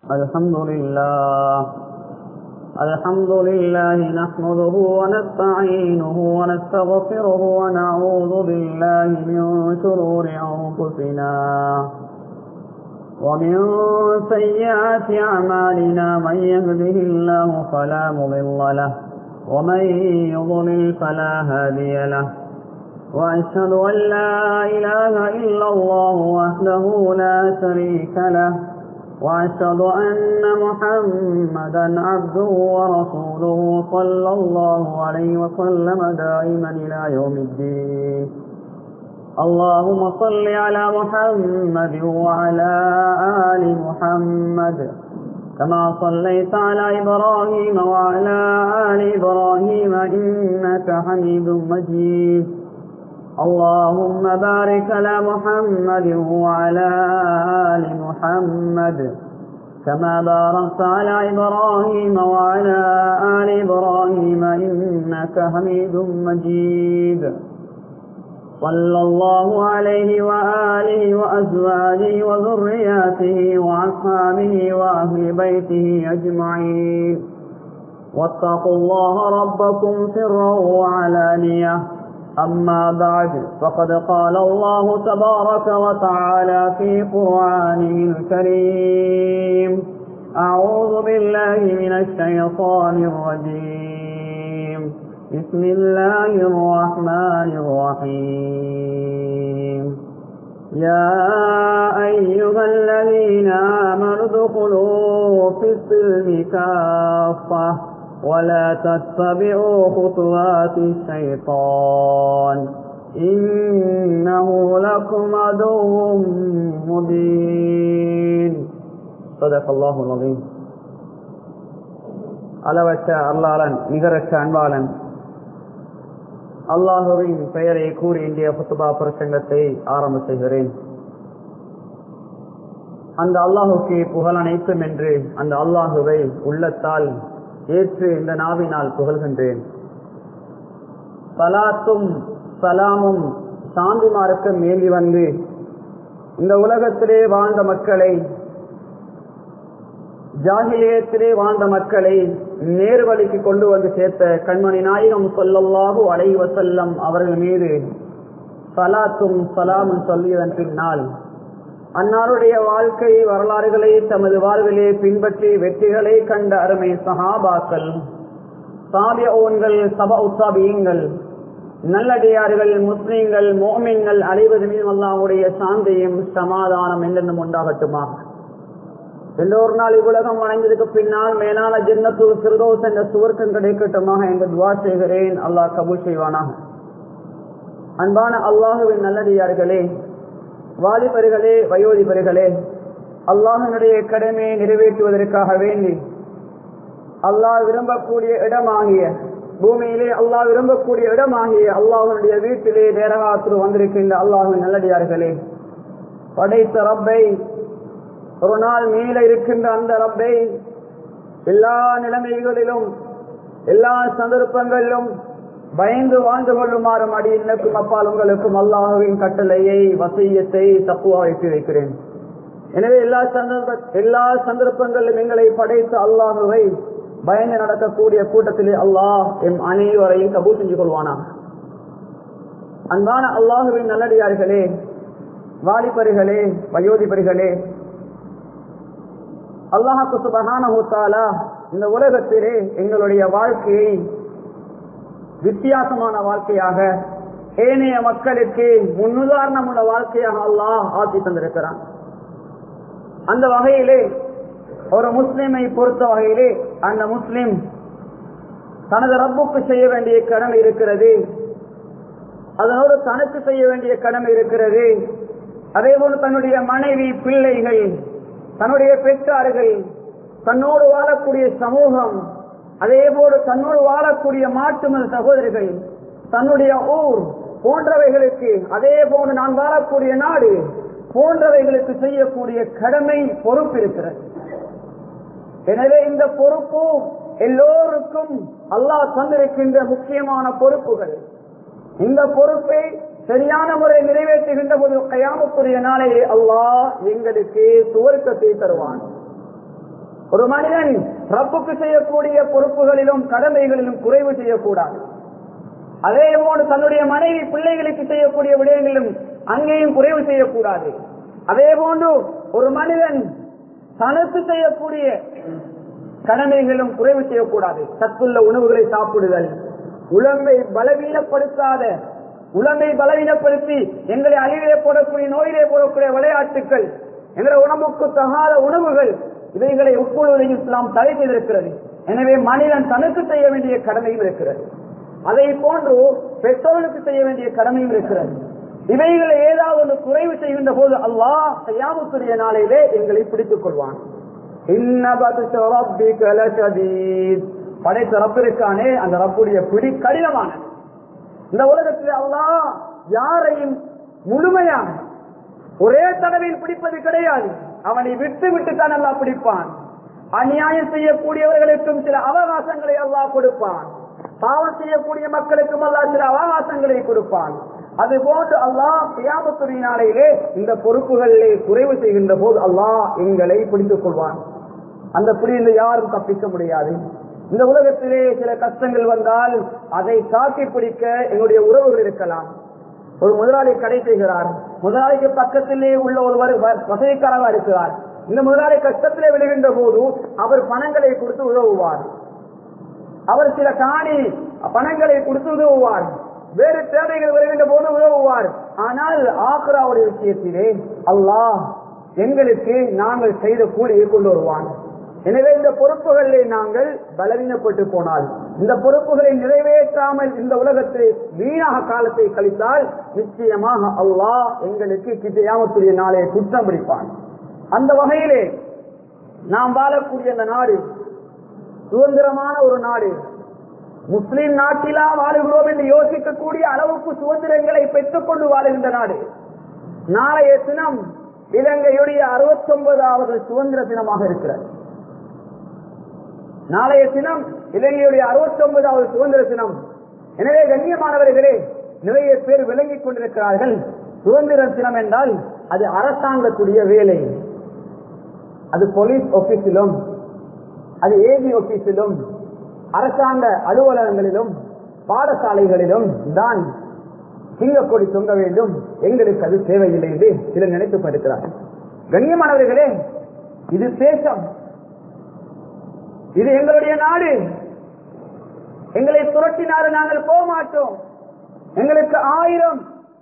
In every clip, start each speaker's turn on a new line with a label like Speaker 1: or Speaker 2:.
Speaker 1: الحمد لله الحمد لله نحمده ونستعينه ونستغفره ونعوذ بالله من شرور أنفسنا ومن سيئات أعمالنا من يهده الله فلا مضل له ومن يضلل فلا هادي له وأشهد أن لا إله إلا الله وحده لا شريك له وأشهد أن محمدا عبده ورسوله صلى الله عليه وسلم دائما إلى يوم الدين اللهم صل على محمد وعلى آل محمد كما صليت على إبراهيم وعلى آل إبراهيم إنك حميد مجيد اللهم بارك على محمد وعلى آل محمد كما باركت على إبراهيم وعلى آل إبراهيم إنك حميد مجيد صلى الله عليه وآله وأزواجه وذرياته وأصحابه وأهل بيته أجمعين واتقوا الله ربكم سرا وعلانية أما بعد فقد قال الله تبارك وتعالى في قرآنه الكريم أعوذ بالله من الشيطان الرجيم بسم الله الرحمن الرحيم يا أيها الذين آمنوا ادخلوا في السلم كافة ولا تتبعوا خطوات الشيطان إنه لكم عدو مبين صدق الله العظيم அளவற்ற அல்லாளன் நிகரற்ற அன்பாளன் அல்லாஹுவின் பெயரை கூறி இந்திய புத்துபா பிரசங்கத்தை ஆரம்ப செய்கிறேன் அந்த அல்லாஹுக்கு புகழ் அனைத்தும் என்று அந்த அல்லாஹுவை உள்ளத்தால் ஏற்று இந்த நாவினால் புகழ்கின்றேன் சலாத்தும் சலாமும் சாந்திமாருக்கு மேலி வந்து இந்த உலகத்திலே வாழ்ந்த மக்களை ஜாகிலியத்திலே வாழ்ந்த மக்களை நேர்வழிக்கு கொண்டு வந்து சேர்த்த கண்மணி நாயகம் சொல்லல்லாஹு அலைவ செல்லம் அவர்கள் மீது சலாத்தும் சலாமும் சொல்லியதன் பின்னால் அன்னாருடைய வாழ்க்கை வரலாறுகளை தமது வாழ்விலே பின்பற்றி வெற்றிகளை கண்ட அருமை சஹாபாக்கள் சாபியோன்கள் சபா உத்தாபியங்கள் நல்லடியார்கள் முஸ்லீம்கள் மோமின்கள் அனைவது மீதும் அல்லாவுடைய சாந்தியும் சமாதானம் என்றென்றும் உண்டாகட்டுமா எல்லோரு நாள் இவ்வுலகம் வணங்கியதுக்கு பின்னால் மேலான ஜென்னத்துல் சிறுதோஸ் என்ற சுவர்க்கம் கிடைக்கட்டுமாக என்று துவா செய்கிறேன் அல்லாஹ் கபூல் செய்வானாக அன்பான அல்லாஹுவின் நல்லடியார்களே வாலிபர்களே வயோதிபர்களே அல்லாஹனுடைய கடமையை நிறைவேற்றுவதற்காக வேண்டி அல்லாஹ் விரும்பக்கூடிய இடமாகிய பூமியிலே அல்லாஹ் விரும்பக்கூடிய இடமாகிய அல்லாஹனுடைய வீட்டிலே நேரகாத்திரு வந்திருக்கின்ற அல்லாஹின் நல்லடியார்களே படைத்த ரப்பை ஒரு நாள் மேல இருக்கின்ற அந்த ரப்பை எல்லா நிலைமைகளிலும் எல்லா சந்தர்ப்பங்களிலும் பயந்து வாழ்ந்து கொள்ளுமாறும் அடி எனக்கும் அப்பால் உங்களுக்கும் அல்லாஹுவின் கட்டளையை வசியத்தை தப்புவா வைத்து வைக்கிறேன் எனவே எல்லா சந்தர்ப்ப எல்லா சந்தர்ப்பங்களிலும் எங்களை படைத்த அல்லாஹுவை பயந்து நடக்கக்கூடிய கூட்டத்திலே அல்லாஹ் எம் அனைவரையும் கபூல் செஞ்சு கொள்வானா அன்பான அல்லாஹுவின் நல்லடியார்களே வாலிபர்களே வயோதிபர்களே அல்லாஹாக்கு சுபகானா இந்த உலகத்திலே எங்களுடைய வாழ்க்கையை வித்தியாசமான வாழ்க்கையாக ஏனைய மக்களுக்கு முன்னுதாரணம் உள்ள வாழ்க்கையாக அல்லாஹ் ஆட்சி தந்திருக்கிறான் அந்த வகையிலே ஒரு முஸ்லிமை பொறுத்த வகையிலே அந்த முஸ்லிம் தனது ரப்புக்கு செய்ய வேண்டிய கடமை இருக்கிறது அதனோடு தனக்கு செய்ய வேண்டிய கடமை இருக்கிறது அதே போல தன்னுடைய மனைவி பிள்ளைகள் தன்னுடைய பெற்றார்கள் தன்னோடு வாழக்கூடிய சமூகம் அதே போல தன்னோடு வாழக்கூடிய மாட்டுமத சகோதரர்கள் தன்னுடைய ஊர் போன்றவைகளுக்கு அதே போன்று நான் வாழக்கூடிய நாடு போன்றவைகளுக்கு செய்யக்கூடிய கடமை பொறுப்பு இருக்கிறது எனவே இந்த பொறுப்பு எல்லோருக்கும் அல்லாஹ் தந்திருக்கின்ற முக்கியமான பொறுப்புகள் இந்த பொறுப்பை சரியான முறை நிறைவேற்றுகின்ற போது கயாமத்துடைய நாளையே அல்லாஹ் எங்களுக்கு சுவர்க்கத்தை தருவான் ஒரு மனிதன் ரப்புக்கு செய்யக்கூடிய பொறுப்புகளிலும் கடமைகளிலும் குறைவு செய்யக்கூடாது அதே போன்று தன்னுடைய மனைவி பிள்ளைகளுக்கு செய்யக்கூடிய விடயங்களிலும் அங்கேயும் குறைவு செய்யக்கூடாது அதே போன்று ஒரு மனிதன் தனக்கு செய்யக்கூடிய கடமைகளும் குறைவு செய்யக்கூடாது சத்துள்ள உணவுகளை சாப்பிடுதல் உடம்பை பலவீனப்படுத்தாத உடம்பை பலவீனப்படுத்தி எங்களை அழிவிலே போடக்கூடிய நோயிலே போடக்கூடிய விளையாட்டுகள் எங்களை உடம்புக்கு தகாத உணவுகள் இவைகளை உட்கொள்வதையும் இஸ்லாம் தடை செய்திருக்கிறது எனவே மனிதன் தனக்கு செய்ய வேண்டிய கடமையும் இருக்கிறது அதை போன்று பெற்றோர்களுக்கு செய்ய வேண்டிய கடமையும் இருக்கிறது இவைகளை ஏதாவது ஒன்று குறைவு செய்கின்ற போது அல்லாஹ் செய்யாமத்துடைய நாளையிலே எங்களை பிடித்துக் கொள்வான் படைத்த ரப்பிற்கானே அந்த ரப்புடைய பிடி கடினமானது இந்த உலகத்தில் அல்லாஹ் யாரையும் முழுமையாக ஒரே தடவையில் பிடிப்பது கிடையாது அவனை விட்டு விட்டு தான் அல்லாஹ் பிடிப்பான் அநியாயம் செய்யக்கூடியவர்களுக்கும் சில அவகாசங்களை அல்லாஹ் கொடுப்பான் பாவம் செய்யக்கூடிய மக்களுக்கும் அல்லாஹ் சில அவகாசங்களை கொடுப்பான் அது போன்று அல்லாஹ் கியாமத்துடைய நாளையிலே இந்த பொறுப்புகளிலே குறைவு செய்கின்ற போது அல்லாஹ் எங்களை பிடித்துக் கொள்வான் அந்த பிடியில் யாரும் தப்பிக்க முடியாது இந்த உலகத்திலே சில கஷ்டங்கள் வந்தால் அதை தாக்கி பிடிக்க எங்களுடைய உறவுகள் இருக்கலாம் ஒரு முதலாளி கடை செய்கிறார் முதலாளிக்கு பக்கத்திலே உள்ள ஒருவர் வசதிக்காரராக இருக்கிறார் இந்த முதலாளி கஷ்டத்திலே விழுகின்ற போது அவர் பணங்களை கொடுத்து உதவுவார் அவர் சில காணி பணங்களை கொடுத்து உதவுவார் வேறு தேவைகள் வருகின்ற போது உதவுவார் ஆனால் ஆக்ராவுடைய விஷயத்திலே அல்லாஹ் எங்களுக்கு நாங்கள் செய்த கூலியை கொண்டு வருவான் எனவே இந்த பொறுப்புகளை நாங்கள் பலவீனப்பட்டு போனால் இந்த பொறுப்புகளை நிறைவேற்றாமல் இந்த உலகத்தை வீணாக காலத்தை கழித்தால் நிச்சயமாக அல்லாஹ் எங்களுக்கு கிட்டையாமத்துடைய நாளை குற்றம் பிடிப்பான் அந்த வகையிலே நாம் வாழக்கூடிய அந்த நாடு சுதந்திரமான ஒரு நாடு முஸ்லிம் நாட்டிலா வாழுகிறோம் என்று யோசிக்கக்கூடிய அளவுக்கு சுதந்திரங்களை பெற்றுக்கொண்டு வாழுகின்ற நாடு நாளைய தினம் இலங்கையுடைய அறுபத்தி ஒன்பதாவது சுதந்திர தினமாக இருக்கிறது நாளைய தினம் இலங்கையுடைய அறுபத்தி ஒன்பதாவது சுதந்திர தினம் எனவே கண்ணியமானவர்களே நிறைய பேர் விளங்கிக் கொண்டிருக்கிறார்கள் சுதந்திர தினம் என்றால் அது அரசாங்கத்துடைய வேலை அது போலீஸ் ஆபீஸிலும் அது ஏஜி ஆபீஸிலும் அரசாங்க அலுவலகங்களிலும் பாடசாலைகளிலும் தான் சிங்கக்கொடி தொங்க வேண்டும் எங்களுக்கு அது தேவையில்லை என்று சிலர் நினைத்துக் கொண்டிருக்கிறார்கள் கண்ணியமானவர்களே இது தேசம் இது எங்களுடைய நாடு எங்களை துரட்டினாரு நாங்கள் போக மாட்டோம் எங்களுக்கு ஆயிரம்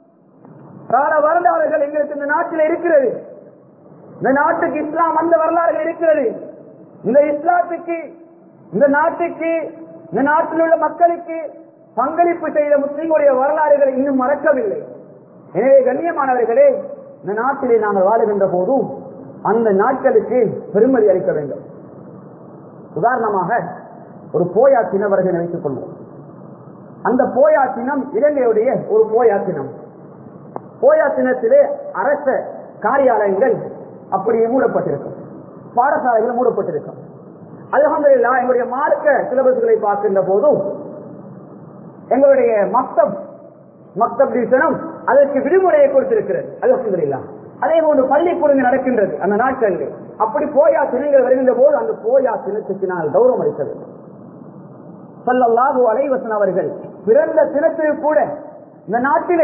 Speaker 1: கால வரலாறுகள் எங்களுக்கு இந்த நாட்டில் இருக்கிறது இந்த நாட்டுக்கு இஸ்லாம் வந்த வரலாறுகள் இருக்கிறது இந்த இஸ்லாத்துக்கு இந்த நாட்டுக்கு இந்த நாட்டில் உள்ள மக்களுக்கு பங்களிப்பு செய்த முஸ்லிம்களுடைய வரலாறுகளை இன்னும் மறக்கவில்லை எனவே கண்ணியமானவர்களே இந்த நாட்டிலே நாங்கள் வாழுகின்ற போது அந்த நாட்களுக்கு பெருமதி அளிக்க வேண்டும் உதாரணமாக ஒரு போயா சினவர்கள் வைத்துக் கொள்வோம் அந்த போயா சினம் இலங்கையுடைய ஒரு போயா சினம் போயா சினத்திலே அரச காரியாலயங்கள் அப்படியே மூடப்பட்டிருக்கும் பாடசாலைகள் மூடப்பட்டிருக்கும் அலமதுல்லா எங்களுடைய மார்க்க சிலபஸ்களை பார்க்கின்ற போதும் எங்களுடைய மக்தப் மக்தப் டிவிஷனும் அதற்கு விடுமுறையை கொடுத்திருக்கிறது அலமதுல்லா அதே போன்று பள்ளிக்கூடங்கள் நடக்கின்றது அந்த நாட்களில் அப்படி போயா தினங்கள் வருகின்ற போது அந்த போயா தினத்துக்கு நாங்கள் கௌரவம் அளிக்க வேண்டும் சொல்லல்லாஹு அலைவசன் அவர்கள் பிறந்த தினத்தில் கூட இந்த நாட்டிலே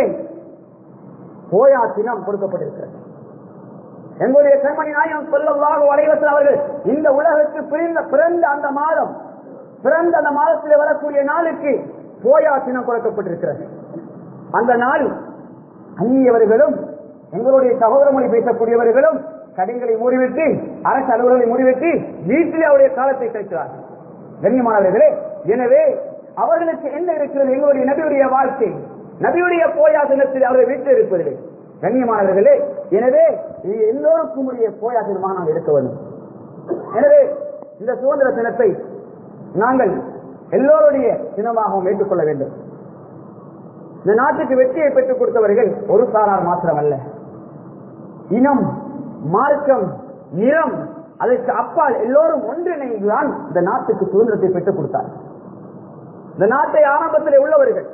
Speaker 1: போயா தினம் கொடுக்கப்பட்டிருக்கிறது எங்களுடைய கண்மணி நாயகம் சொல்லல்லாஹு அலைவசன் அவர்கள் இந்த உலகத்து பிறந்த பிறந்த அந்த மாதம் பிறந்த அந்த மாதத்தில் வரக்கூடிய நாளுக்கு போயா தினம் கொடுக்கப்பட்டிருக்கிறது அந்த நாள் அந்நியவர்களும் எங்களுடைய சகோதர மொழி பேசக்கூடியவர்களும் கடைகளை மூடிவிட்டு அரசு அலுவலர்களை மூடிவிட்டு வீட்டிலே அவருடைய காலத்தை கழிக்கிறார்கள் கண்ணியமானவர்களே எனவே அவர்களுக்கு என்ன இருக்கிறது எங்களுடைய நபியுடைய வாழ்க்கை நபியுடைய போயாசனத்தில் அவர்கள் வீட்டில் இருப்பதில்லை கண்ணியமானவர்களே எனவே இது எல்லோருக்கும் உரிய போயாசனமாக நாம் இருக்க வேண்டும் எனவே இந்த சுதந்திர தினத்தை நாங்கள் எல்லோருடைய தினமாகவும் ஏற்றுக்கொள்ள வேண்டும் இந்த நாட்டுக்கு வெற்றியை பெற்றுக் கொடுத்தவர்கள் ஒரு சாரார் மாத்திரமல்ல இனம் மார்க்கம் நிறம் அதற்கு அப்பால் எல்லோரும் ஒன்றிணைந்துதான் இந்த நாட்டுக்கு சுதந்திரத்தை பெற்றுக் கொடுத்தார் இந்த நாட்டை ஆரம்பத்தில் உள்ளவர்கள்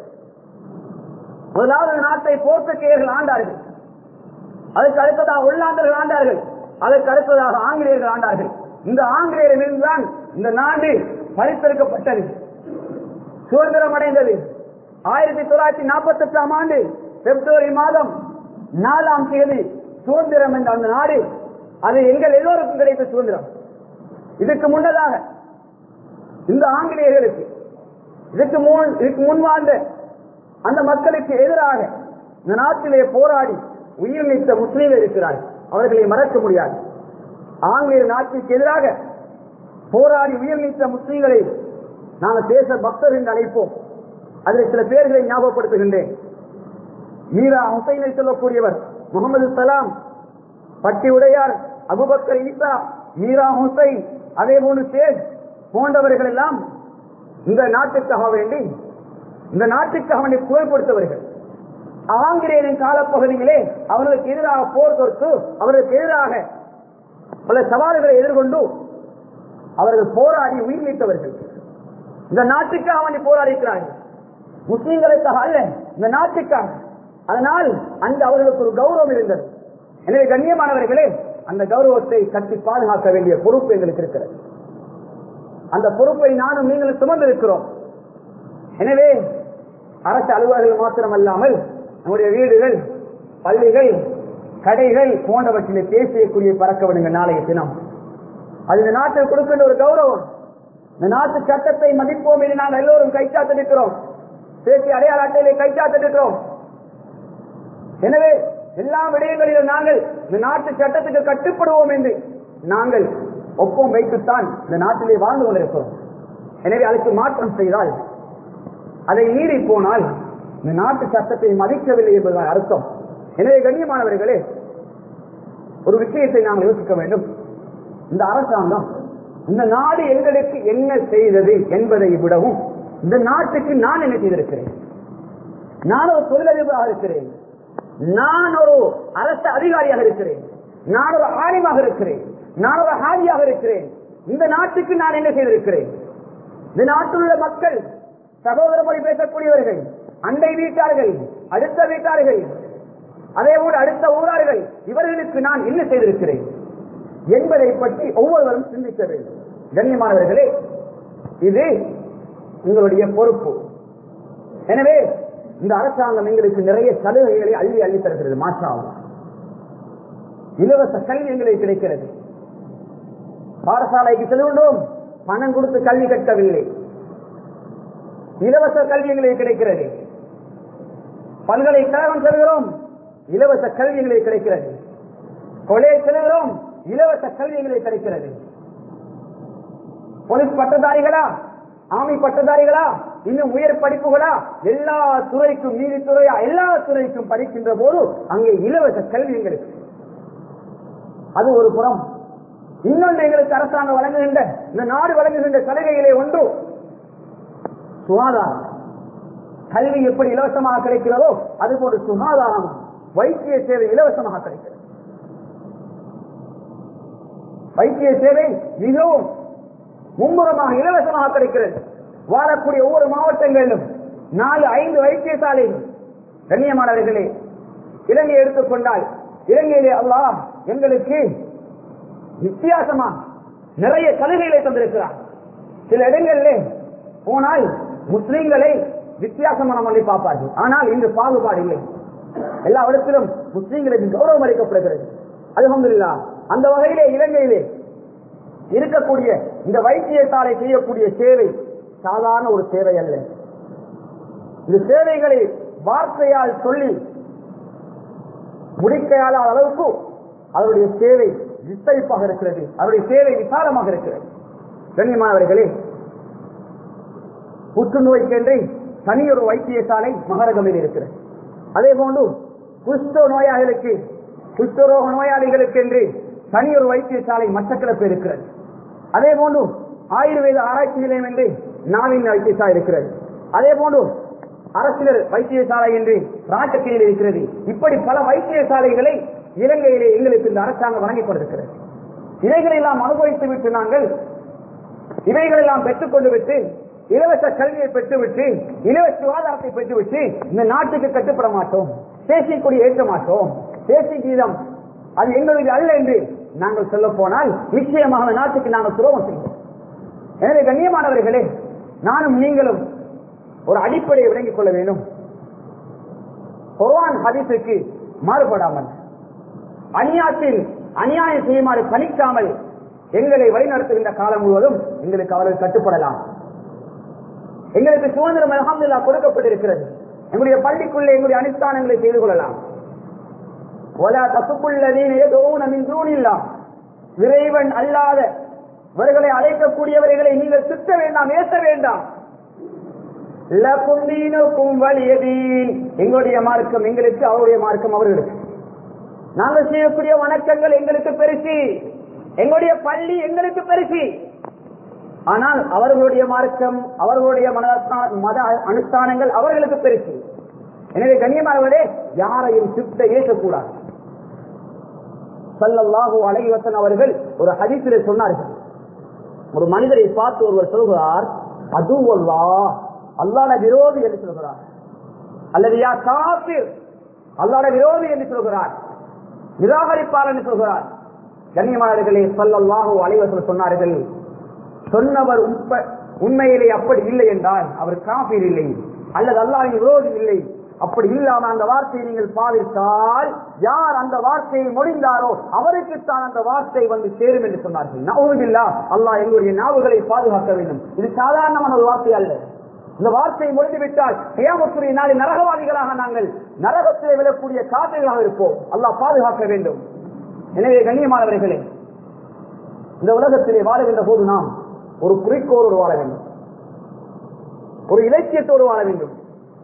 Speaker 1: முதலாவது நாட்டை போர்த்துகேயர்கள் ஆண்டார்கள் அதற்கு அடுத்ததாக உள்ளாண்டர்கள் ஆண்டார்கள் அதற்கு அடுத்ததாக ஆங்கிலேயர்கள் ஆண்டார்கள் இந்த ஆங்கிலேயரிலிருந்துதான் இந்த நாடு பரித்தெடுக்கப்பட்டது சுதந்திரம் அடைந்தது ஆயிரத்தி தொள்ளாயிரத்தி நாற்பத்தி எட்டாம் ஆண்டு பிப்ரவரி மாதம் நாலாம் தேதி சுதந்திரம் என்ற அந்த நாடு அது எங்கள் எல்லோருக்கும் கிடைத்த சுதந்திரம் இதுக்கு முன்னதாக இந்த ஆங்கிலேயர்களுக்கு இதுக்கு முன் இதுக்கு முன் வாழ்ந்த அந்த மக்களுக்கு எதிராக இந்த நாட்டிலே போராடி உயிர் நீத்த முஸ்லீம்கள் இருக்கிறார்கள் அவர்களை மறக்க முடியாது ஆங்கிலேய நாட்டிற்கு எதிராக போராடி உயிர் நீத்த முஸ்லீம்களை நாங்கள் தேச பக்தர் என்று அழைப்போம் அதில் சில பேர்களை ஞாபகப்படுத்துகின்றேன் மீரா ஹுசைனை சொல்லக்கூடியவர் முகமது சலாம் பட்டி உடையார் அபுபக்கர் ஈசா மீரா ஹுசைன் அதே போன்று ஷேக் போன்றவர்கள் எல்லாம் இந்த நாட்டுக்காக வேண்டி இந்த நாட்டுக்காக வேண்டி குரல் கொடுத்தவர்கள் ஆங்கிலேயரின் காலப்பகுதியிலே அவர்களுக்கு எதிராக போர் தொடுத்து அவர்களுக்கு எதிராக பல சவால்களை எதிர்கொண்டு அவர்கள் போராடி உயிர் நீத்தவர்கள் இந்த நாட்டுக்காக வேண்டி போராடி இருக்கிறார்கள் முஸ்லிம்களுக்காக அல்ல இந்த நாட்டுக்காக அதனால் அந்த அவர்களுக்கு ஒரு கௌரவம் இருந்தது எனவே கண்ணியமானவர்களே அந்த கௌரவத்தை கட்டி பாதுகாக்க வேண்டிய பொறுப்பு எங்களுக்கு இருக்கிறது அந்த பொறுப்பை நானும் நீங்களும் சுமந்திருக்கிறோம் எனவே அரசு அலுவலர்கள் மாத்திரமல்லாமல் நம்முடைய வீடுகள் பள்ளிகள் கடைகள் போன்றவற்றிலே தேசியக்குரிய பறக்க விடுங்க நாளைய தினம் அது இந்த நாட்டில் கொடுக்கின்ற ஒரு கௌரவம் இந்த நாட்டு சட்டத்தை மதிப்போம் என்று நாங்கள் எல்லோரும் கைச்சாத்திருக்கிறோம் தேசிய அடையாள அட்டையிலே கைச்சாத்திருக்கிறோம் எனவே எல்லா விடயங்களிலும் நாங்கள் இந்த நாட்டு சட்டத்துக்கு கட்டுப்படுவோம் என்று நாங்கள் ஒப்பம் வைத்துத்தான் இந்த நாட்டிலே வாழ்ந்து கொண்டிருக்கிறோம் எனவே அதுக்கு மாற்றம் செய்தால் அதை மீறி போனால் இந்த நாட்டு சட்டத்தை மதிக்கவில்லை என்பதுதான் அர்த்தம் எனவே கண்ணியமானவர்களே ஒரு விஷயத்தை நாங்கள் யோசிக்க வேண்டும் இந்த அரசாங்கம் இந்த நாடு எங்களுக்கு என்ன செய்தது என்பதை விடவும் இந்த நாட்டுக்கு நான் என்ன செய்திருக்கிறேன் நான் ஒரு தொழிலதிபராக இருக்கிறேன் நான் ஒரு அரசு அதிகாரியாக இருக்கிறேன் நான் ஒரு ஆலிமாக இருக்கிறேன் நான் ஒரு ஹாரியாக இருக்கிறேன் இந்த நாட்டுக்கு நான் என்ன செய்திருக்கிறேன் இந்த நாட்டில் உள்ள மக்கள் சகோதர மொழி பேசக்கூடியவர்கள் அண்டை வீட்டார்கள் அடுத்த வீட்டார்கள் அதே போல அடுத்த ஊரார்கள் இவர்களுக்கு நான் என்ன செய்திருக்கிறேன் என்பதை பற்றி ஒவ்வொருவரும் சிந்திக்க வேண்டும் கண்ணியமானவர்களே இது உங்களுடைய பொறுப்பு எனவே இந்த அரசாங்கம் எங்களுக்கு நிறைய சலுகைகளை அள்ளி அள்ளி தருகிறது மாற்றாவும் இலவச கல்வி எங்களுக்கு கிடைக்கிறது பாடசாலைக்கு செல்கின்றோம் பணம் கொடுத்து கல்வி கட்டவில்லை இலவச கல்வி எங்களுக்கு கிடைக்கிறது பல்கலைக்கழகம் செல்கிறோம் இலவச கல்வி எங்களுக்கு கிடைக்கிறது கொலையை செல்கிறோம் இலவச கல்வி எங்களுக்கு கிடைக்கிறது போலீஸ் பட்டதாரிகளா ஆமி பட்டதாரிகளா இன்னும் உயர் படிப்புகளா எல்லா துறைக்கும் நீதித்துறையா எல்லா துறைக்கும் படிக்கின்ற போது அங்கே இலவச கல்வி எங்களுக்கு அது ஒரு புறம் இன்னொன்று எங்களுக்கு அரசாங்கம் வழங்குகின்ற இந்த நாடு வழங்குகின்ற சலுகையிலே ஒன்று சுகாதாரம் கல்வி எப்படி இலவசமாக கிடைக்கிறதோ அது போன்று சுகாதாரம் வைத்திய சேவை இலவசமாக கிடைக்கிறது வைத்திய சேவை மிகவும் மும்முரமாக இலவசமாக கிடைக்கிறது வாழக்கூடிய ஒவ்வொரு மாவட்டங்களிலும் நாலு ஐந்து வைத்தியசாலைகள் கண்ணியமானவர்களே இலங்கை எடுத்துக்கொண்டால் இலங்கையிலே அல்லாஹ் எங்களுக்கு வித்தியாசமா நிறைய சலுகைகளை தந்திருக்கிறார் சில இடங்களிலே போனால் முஸ்லிம்களை வித்தியாசமான முறையில் பார்ப்பார்கள் ஆனால் இங்கு பாகுபாடு இல்லை எல்லா இடத்திலும் முஸ்லிம்களுக்கு கௌரவம் அளிக்கப்படுகிறது அலமதுல்லா அந்த வகையிலே இலங்கையிலே இருக்கக்கூடிய இந்த வைத்தியசாலை செய்யக்கூடிய சேவை சாதாரண ஒரு சேவை அல்ல இந்த சேவைகளை வார்த்தையால் சொல்லி முடிக்கையாத அளவுக்கு அவருடைய சேவை விஸ்தரிப்பாக இருக்கிறது அவருடைய சேவை விசாலமாக இருக்கிறது கண்ணியமானவர்களே புற்றுநோய்க்கென்று தனியொரு வைத்தியசாலை மகரகமில் இருக்கிறது அதே போன்று குஷ்ட நோயாளிகளுக்கு குஷ்டரோக நோயாளிகளுக்கு என்று தனியொரு வைத்தியசாலை மட்டக்கிழப்பு இருக்கிறது அதே போன்று ஆயுர்வேத ஆராய்ச்சி நிலையம் என்று நாவின் வைத்தியசாலை இருக்கிறது அதே போன்று அரசியல் வைத்தியசாலை என்று ராஜக்கீழில் இருக்கிறது இப்படி பல வைத்தியசாலைகளை இலங்கையிலே எங்களுக்கு இந்த அரசாங்கம் வழங்கி கொடுத்திருக்கிறது இவைகளை எல்லாம் அனுபவித்து விட்டு நாங்கள் இவைகளெல்லாம் பெற்றுக்கொண்டு விட்டு இலவச கல்வியை பெற்றுவிட்டு இலவச சுகாதாரத்தை பெற்றுவிட்டு இந்த நாட்டுக்கு கட்டுப்பட மாட்டோம் தேசிய கொடி ஏற்ற மாட்டோம் தேசிய கீதம் அது எங்களுடைய அல்ல என்று நாங்கள் சொல்ல போனால் நிச்சயமாக அந்த நாட்டுக்கு நாங்கள் துரோகம் செய்வோம் எனவே கண்ணியமானவர்களே நானும் நீங்களும் ஒரு அடிப்படையை விளங்கிக் கொள்ள வேண்டும் குர்ஆன் ஹதீஸுக்கு மாறுபடாமல் அநியாயத்தில் அநியாயம் செய்யுமாறு பணிக்காமல் எங்களை வழிநடத்துகின்ற காலம் முழுவதும் எங்களுக்கு அவர்கள் கட்டுப்படலாம் எங்களுக்கு சுதந்திரம் அலமதுல்லா கொடுக்கப்பட்டிருக்கிறது எங்களுடைய பள்ளிக்குள்ளே எங்களுடைய அனுஷ்டானங்களை செய்து கொள்ளலாம் ஒலா தசுக்குள்ளதீன் ஏதோன மின் தூணில்லா இறைவன் அல்லாத இவர்களை அழைக்கக்கூடியவர்களை நீங்கள் சுத்த வேண்டாம் ஏச வேண்டாம் லக்கும் தீனுக்கும் வலியதீன் எங்களுடைய மார்க்கம் எங்களுக்கு அவருடைய மார்க்கம் அவர்களுக்கு நாங்கள் செய்யக்கூடிய வணக்கங்கள் எங்களுக்கு பெருசு எங்களுடைய பள்ளி எங்களுக்கு பெருசு ஆனால் அவர்களுடைய மார்க்கம் அவர்களுடைய மத- மத அனுஷ்டானங்கள் அவர்களுக்கு பெருசு எனவே கண்ணியமானவர்களே யாரையும் சுத்த ஏசக்கூடாது ஸல்லல்லாஹு அலைஹி வஸல்லம் அவர்கள் ஒரு ஹதீஸிலே சொன்னார்கள் ஒரு மனிதரை பார்த்து ஒருவர் சொல்கிறார் அது அல்லாட விரோதி என்று சொல்கிறார் அல்லது யா காபிர் அல்லாட விரோதி என்று சொல்கிறார் நிராகரிப்பார் என்று சொல்கிறார் கண்ணியமானவர்களே ஸல்லல்லாஹு அலைஹி வஸல்லம் சொன்னார்கள் சொன்னவர் உண்ப- உண்மையிலே அப்படி இல்லை என்றால் அவர் காபீர் இல்லை அல்லது அல்லாஹ்வின் விரோதி இல்லை அப்படி இல்லாம அந்த வார்த்தையை நீங்கள் பாவித்தால் யார் அந்த வார்த்தையை முடிந்தாரோ அவருக்குத்தான் அந்த வார்த்தை வந்து சேரும் என்று சொன்னார்கள் நவுதில்லா அல்லாஹ் எங்களுடைய நாவுகளை பாதுகாக்க வேண்டும் இது சாதாரணமான ஒரு வார்த்தை அல்ல இந்த வார்த்தையை முடிந்துவிட்டால் கியாமத்துடைய நாளில் நரகவாதிகளாக நாங்கள் நரகத்திலே விழக்கூடிய காதைகளாக இருப்போம் அல்லாஹ் பாதுகாக்க வேண்டும் எனவே கண்ணியமானவர்களே இந்த உலகத்திலே வாழுகின்ற போது நாம் ஒரு குறிக்கோளோடு வாழ வேண்டும் ஒரு இலட்சியத்தோடு வாழ வேண்டும்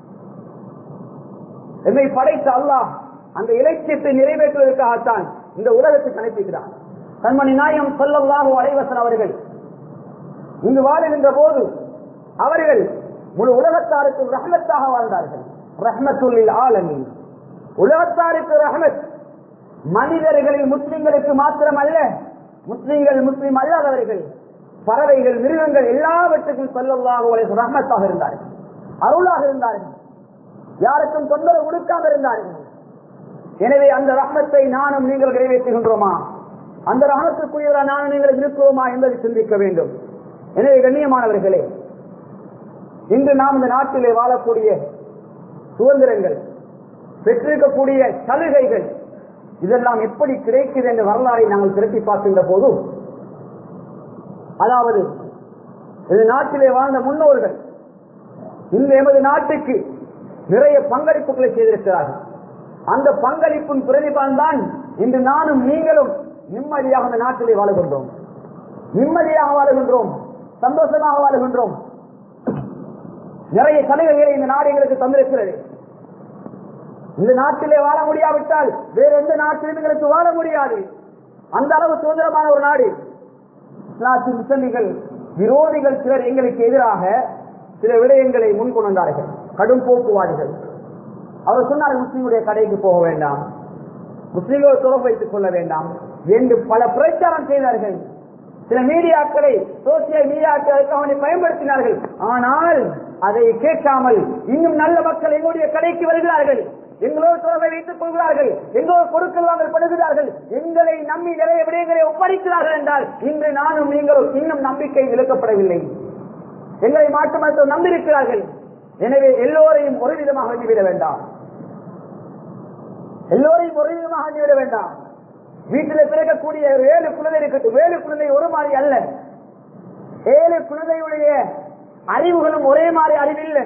Speaker 1: என்னை படைத்த அல்லாஹ் அந்த இலட்சியத்தை நிறைவேற்றுவதற்காகத்தான் இந்த உலகத்துக்கு அனுப்பிக்கிறார் கண்மணி நாயம் சொல்லல்லாஹு அலைவசன் அவர்கள் இங்கு வாழுகின்ற போது அவர்கள் முழு உலகத்தாருக்கு ரஹ்மத்தாக வாழ்ந்தார்கள் ரஹ்மத்துல்லில் ஆலமீன் உலகத்தாருக்கு ரஹ்மத் மனிதர்களில் முஸ்லிம்களுக்கு மாத்திரம் அல்ல முஸ்லிம்கள் முஸ்லிம் அல்லாதவர்கள் பறவைகள் மிருகங்கள் எல்லாவற்றுக்கும் சொல்லல்லாக ரஹ்மத்தாக இருந்தார்கள் அருளாக இருந்தார்கள் யாருக்கும் தொந்தரவு கொடுக்காம இருந்தார்கள் எனவே அந்த ரஹ்மத்தை நானும் நீங்கள் நிறைவேற்றுகின்றோமா அந்த ரஹமத்துக்குரியவரா நானும் நீங்கள் இருக்கிறோமா என்பதை சிந்திக்க வேண்டும் எனவே கண்ணியமானவர்களே இன்று நாம் இந்த நாட்டிலே வாழக்கூடிய சுதந்திரங்கள் பெற்றிருக்கக்கூடிய சலுகைகள் இதெல்லாம் எப்படி கிடைக்குது என்ற வரலாறை நாங்கள் திரட்டி பார்க்கின்ற போது அதாவது இந்த நாட்டிலே வாழ்ந்த முன்னோர்கள் இந்த எமது நாட்டுக்கு நிறைய பங்களிப்புகளை செய்திருக்கிறார்கள் அந்த பங்களிப்பின் பிரதிபலன் தான் இன்று நானும் நீங்களும் நிம்மதியாக அந்த நாட்டிலே வாழுகின்றோம் நிம்மதியாக வாழுகின்றோம் சந்தோஷமாக வாழுகின்றோம் நிறைய சலுகைகளை இந்த நாடு எங்களுக்கு தந்திருக்கிறது இந்த நாட்டிலே வாழ முடியாவிட்டால் வேற எந்த நாட்டிலும் எங்களுக்கு வாழ முடியாது அந்த அளவு சுதந்திரமான ஒரு நாடு இஸ்லாத்தின் முஸ்லிம்கள் விரோதிகள் சிலர் எங்களுக்கு எதிராக சில விடயங்களை முன்கொண்டு வந்தார்கள் கடும் போக்குவாதிகள் அவர் சொன்னார் முஸ்லீமுடைய கடைக்கு போக வேண்டாம் முஸ்லீம்கள் தொடர்பு வைத்துக் கொள்ள வேண்டாம் என்று பல பிரச்சாரம் செய்தார்கள் சில மீடியாக்களை சோசியல் மீடியாக்களுக்கு அவனை பயன்படுத்தினார்கள் ஆனால் அதை கேட்காமல் இன்னும் நல்ல மக்கள் எங்களுடைய கடைக்கு வருகிறார்கள் எங்களோடு தொடர்பை வைத்துக் கொள்கிறார்கள் எங்களோடு பொருட்கள் வாங்கல் படுகிறார்கள் எங்களை நம்பி நிறைய விடயங்களை ஒப்படைக்கிறார்கள் என்றால் இன்று நானும் நீங்களும் இன்னும் நம்பிக்கை இழக்கப்படவில்லை எங்களை மாற்று மருத்துவம் நம்பியிருக்கிறார்கள் எனவே எல்லோரையும் ஒரு விதமாக எண்ணிவிட வேண்டாம் எல்லோரையும் ஒரு விதமாக எண்ணிவிட வேண்டாம் வீட்டில் பிறக்கக்கூடிய ஒரு ஏழு குழந்தை இருக்கட்டும் ஏழு குழந்தை ஒரு மாதிரி அல்ல ஏழு குழந்தையுடைய அறிவுகளும் ஒரே மாதிரி அறிவில்லை